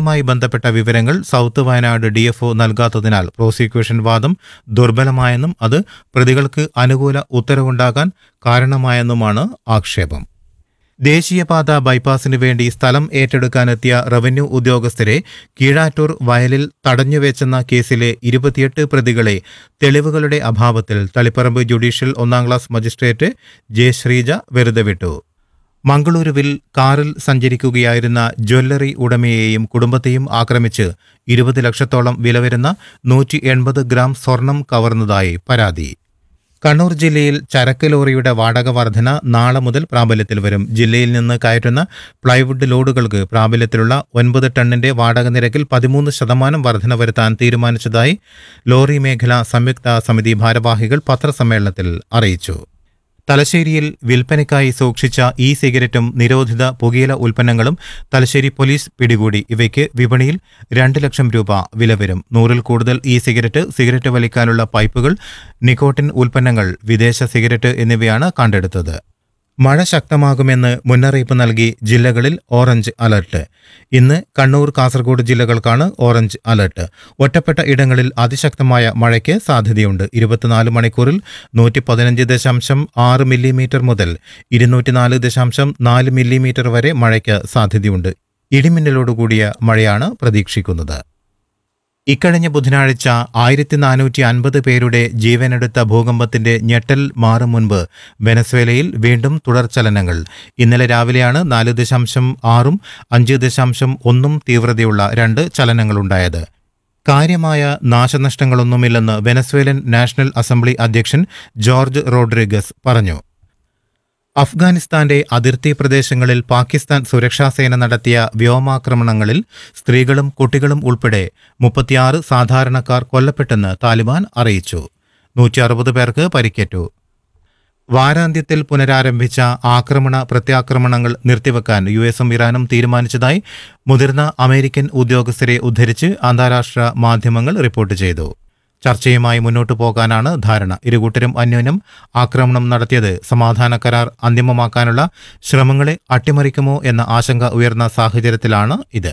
കേസുമായി ബന്ധപ്പെട്ട വിവരങ്ങൾ സൗത്ത് വയനാട് ഡിഎഫ്ഒ നൽകാത്തതിനാൽ പ്രോസിക്യൂഷൻ വാദം ദുർബലമായെന്നും അത് പ്രതികൾക്ക് അനുകൂല ഉത്തരവുണ്ടാകാൻ കാരണമായെന്നുമാണ് ആക്ഷേപം ദേശീയപാത ബൈപ്പാസിനു വേണ്ടി സ്ഥലം ഏറ്റെടുക്കാനെത്തിയ റവന്യൂ ഉദ്യോഗസ്ഥരെ കീഴാറ്റൂർ വയലിൽ തടഞ്ഞുവെച്ചെന്ന കേസിലെ ഇരുപത്തിയെട്ട് പ്രതികളെ തെളിവുകളുടെ അഭാവത്തിൽ തളിപ്പറമ്പ് ജുഡീഷ്യൽ ഒന്നാം ക്ലാസ് മജിസ്ട്രേറ്റ് ജെ ശ്രീജ വെറുതെ വിട്ടു മംഗളൂരുവിൽ കാറിൽ സഞ്ചരിക്കുകയായിരുന്ന ജ്വല്ലറി ഉടമയെയും കുടുംബത്തെയും ആക്രമിച്ച് ഇരുപത് ലക്ഷത്തോളം വില വരുന്ന നൂറ്റി എൺപത് ഗ്രാം സ്വർണം കവർന്നതായി പരാതി കണ്ണൂർ ജില്ലയിൽ ചരക്ക് ലോറിയുടെ വാടക വർധന നാളെ മുതൽ പ്രാബല്യത്തിൽ വരും ജില്ലയിൽ നിന്ന് കയറ്റുന്ന പ്ലൈവുഡ് ലോഡുകൾക്ക് പ്രാബല്യത്തിലുള്ള ഒൻപത് ടണ്ണിന്റെ വാടക നിരക്കിൽ പതിമൂന്ന് ശതമാനം വർധന വരുത്താൻ തീരുമാനിച്ചതായി ലോറി മേഖലാ സംയുക്ത സമിതി ഭാരവാഹികൾ പത്രസമ്മേളനത്തിൽ അറിയിച്ചു തലശ്ശേരിയിൽ വിൽപ്പനയ്ക്കായി സൂക്ഷിച്ച ഇ സിഗരറ്റും നിരോധിത പുകയില ഉൽപ്പന്നങ്ങളും തലശ്ശേരി പോലീസ് പിടികൂടി ഇവയ്ക്ക് വിപണിയിൽ രണ്ട് ലക്ഷം രൂപ വില വരും നൂറിൽ കൂടുതൽ ഇ സിഗരറ്റ് സിഗരറ്റ് വലിക്കാനുള്ള പൈപ്പുകൾ നിക്കോട്ടിൻ ഉൽപ്പന്നങ്ങൾ വിദേശ സിഗരറ്റ് എന്നിവയാണ് കണ്ടെടുത്തത് മഴ ശക്തമാകുമെന്ന് മുന്നറിയിപ്പ് നൽകി ജില്ലകളിൽ ഓറഞ്ച് അലർട്ട് ഇന്ന് കണ്ണൂർ കാസർഗോഡ് ജില്ലകൾക്കാണ് ഓറഞ്ച് അലർട്ട് ഒറ്റപ്പെട്ട ഇടങ്ങളിൽ അതിശക്തമായ മഴയ്ക്ക് സാധ്യതയുണ്ട് ഇരുപത്തിനാല് മണിക്കൂറിൽ നൂറ്റി പതിനഞ്ച് ദശാംശം ആറ് മില്ലിമീറ്റർ മുതൽ ഇരുന്നൂറ്റിനാല് ദശാംശം നാല് മില്ലിമീറ്റർ വരെ മഴയ്ക്ക് സാധ്യതയുണ്ട് ഇടിമിന്നലോടുകൂടിയ മഴയാണ് പ്രതീക്ഷിക്കുന്നത് ഇക്കഴിഞ്ഞ ബുധനാഴ്ച ആയിരത്തി നാനൂറ്റി അൻപത് പേരുടെ ജീവനെടുത്ത ഭൂകമ്പത്തിന്റെ ഞെട്ടൽ മാറും മുൻപ് വെനസ്വേലയിൽ വീണ്ടും തുടർചലനങ്ങൾ ഇന്നലെ രാവിലെയാണ് നാല് ദശാംശം ആറും അഞ്ച് ദശാംശം ഒന്നും തീവ്രതയുള്ള രണ്ട് ചലനങ്ങളുണ്ടായത് കാര്യമായ നാശനഷ്ടങ്ങളൊന്നുമില്ലെന്ന് വെനസ്വേലൻ നാഷണൽ അസംബ്ലി അധ്യക്ഷൻ ജോർജ് റോഡ്രിഗസ് പറഞ്ഞു അഫ്ഗാനിസ്ഥാന്റെ അതിർത്തി പ്രദേശങ്ങളിൽ പാകിസ്ഥാൻ സുരക്ഷാസേന നടത്തിയ വ്യോമാക്രമണങ്ങളിൽ സ്ത്രീകളും കുട്ടികളും ഉൾപ്പെടെ മുപ്പത്തിയാറ് സാധാരണക്കാർ കൊല്ലപ്പെട്ടെന്ന് താലിബാൻ അറിയിച്ചു നൂറ്റി അറുപത് പേർക്ക് പരിക്കേറ്റു വാരാന്ത്യത്തിൽ പുനരാരംഭിച്ച ആക്രമണ പ്രത്യാക്രമണങ്ങൾ നിർത്തിവെക്കാൻ യു എസും ഇറാനും തീരുമാനിച്ചതായി മുതിർന്ന അമേരിക്കൻ ഉദ്യോഗസ്ഥരെ ഉദ്ധരിച്ച് അന്താരാഷ്ട്ര മാധ്യമങ്ങൾ റിപ്പോർട്ട് ചെയ്തു ചർച്ചയുമായി മുന്നോട്ടു പോകാനാണ് ധാരണ ഇരുകൂട്ടരും അന്യോന്യം ആക്രമണം നടത്തിയത് സമാധാന കരാർ അന്തിമമാക്കാനുള്ള ശ്രമങ്ങളെ അട്ടിമറിക്കുമോ എന്ന ആശങ്ക ഉയർന്ന സാഹചര്യത്തിലാണ് ഇത്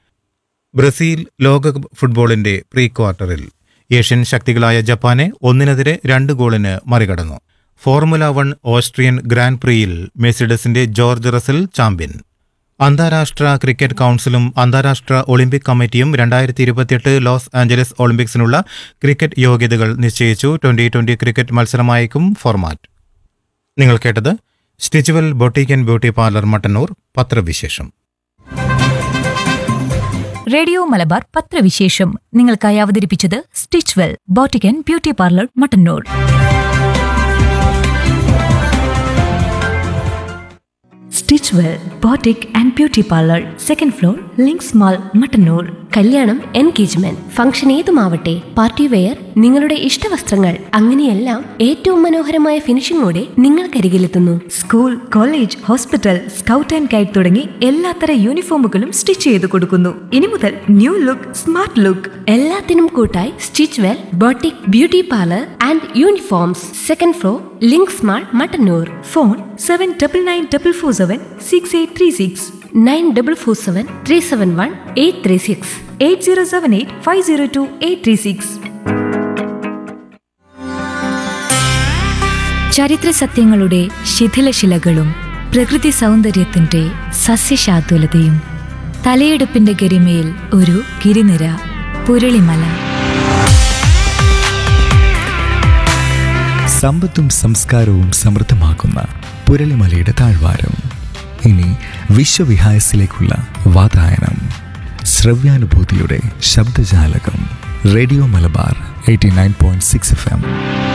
ബ്രസീൽ ലോകകപ്പ് ഫുട്ബോളിന്റെ പ്രീ ക്വാർട്ടറിൽ ഏഷ്യൻ ശക്തികളായ ജപ്പാനെ ഒന്നിനെതിരെ രണ്ട് ഗോളിന് മറികടന്നു ഫോർമുല വൺ ഓസ്ട്രിയൻ ഗ്രാൻഡ് പ്രിയിൽ മെഴ്സിഡസിന്റെ ജോർജ് റസൽ ചാമ്പ്യൻ അന്താരാഷ്ട്ര ക്രിക്കറ്റ് കൗൺസിലും അന്താരാഷ്ട്ര ഒളിമ്പിക് കമ്മിറ്റിയും രണ്ടായിരത്തി ഇരുപത്തിയെട്ട് ലോസ് ആഞ്ചലസ് ഒളിമ്പിക്സിനുള്ള ക്രിക്കറ്റ് യോഗ്യതകൾ നിശ്ചയിച്ചു ട്വന്റി ട്വന്റി ക്രിക്കറ്റ് മത്സരമായിരിക്കും ഫോർമാറ്റ് നിങ്ങൾ കേട്ടത് Stitchwell boutique and beauty parlour Mattannur പത്രവിശേഷം റേഡിയോ മലബാർ പത്രവിശേഷം നിങ്ങൾക്കായി അവതരിപ്പിച്ചത് Stitch Well boutique and beauty parlour Mattannur Stitch Well boutique and beauty parlour second floor Links mall Mattannur കല്യാണം എൻഗേജ്മെന്റ് ഫംഗ്ഷൻ ഏതുമാവട്ടെ പാർട്ടി വെയർ നിങ്ങളുടെ ഇഷ്ടവസ്ത്രങ്ങൾ അങ്ങനെയെല്ലാം ഏറ്റവും മനോഹരമായ ഫിനിഷിംഗോടെ നിങ്ങൾക്കരികിലെത്തുന്നു school college hospital scout and guide തുടങ്ങി എല്ലാത്തര യൂണിഫോമുകളും സ്റ്റിച്ച് ചെയ്ത് കൊടുക്കുന്നു ഇനി മുതൽ ന്യൂ ലുക്ക് സ്മാർട്ട് ലുക്ക് എല്ലാത്തിനും കൂട്ടായി Stitch Well boutique beauty parlour and uniforms second floor Links mall Mattannur phone seven double nine double four seven six eight three six nine double four seven three seven one eight three six eight zero seven eight five zero two eight three six ചരിത്ര സത്യങ്ങളുടെ ശിഥിലശിലകളും പ്രകൃതി സൗന്ദര്യത്തിന്റെ സസ്യശാതുലതയും തലയെടുപ്പിന്റെ ഗരിമയിൽ ഒരു ഗിരിനിര പുരളിമല സമ്പത്തും സംസ്കാരവും സമൃദ്ധമാക്കുന്ന പുരളിമലയുടെ താഴ്വാരം ഇനി വിശ്വവിഹായസിലേക്കുള്ള വാതായനം ശ്രവ്യാനുഭൂതിയുടെ ശബ്ദജാലകം radio Malabar eighty nine point six F M